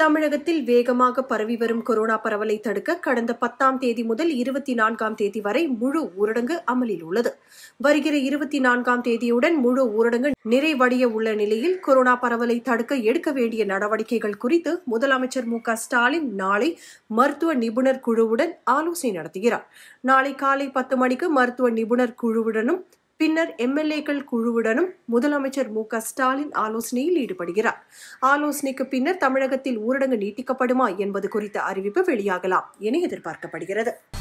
தமிழகத்தில் வேகமாக பரவி வரும் கொரோனா பரவலை தடுக்க கடந்த பத்தாம் தேதி முதல் இருபத்தி நான்காம் தேதி வரை முழு ஊரடங்கு அமலில் உள்ளது வருகிற இருபத்தி நான்காம் தேதியுடன் முழு ஊரடங்கு நிறைவடைய உள்ள நிலையில் கொரோனா பரவலை தடுக்க எடுக்க வேண்டிய நடவடிக்கைகள் குறித்து முதலமைச்சர் மு க ஸ்டாலின் நாளை மருத்துவ நிபுணர் குழுவுடன் ஆலோசனை நடத்துகிறார் நாளை காலை பத்து மணிக்கு மருத்துவ நிபுணர் குழுவுடனும் பின்னர் எம்எல்ஏக்கள் குழுவுடனும் முதலமைச்சர் மு க ஸ்டாலின் ஆலோசனையில் ஈடுபடுகிறார் ஆலோசனைக்கு பின்னர் தமிழகத்தில் ஊரடங்கு நீட்டிக்கப்படுமா என்பது குறித்த அறிவிப்பு வெளியாகலாம் என எதிர்பார்க்கப்படுகிறது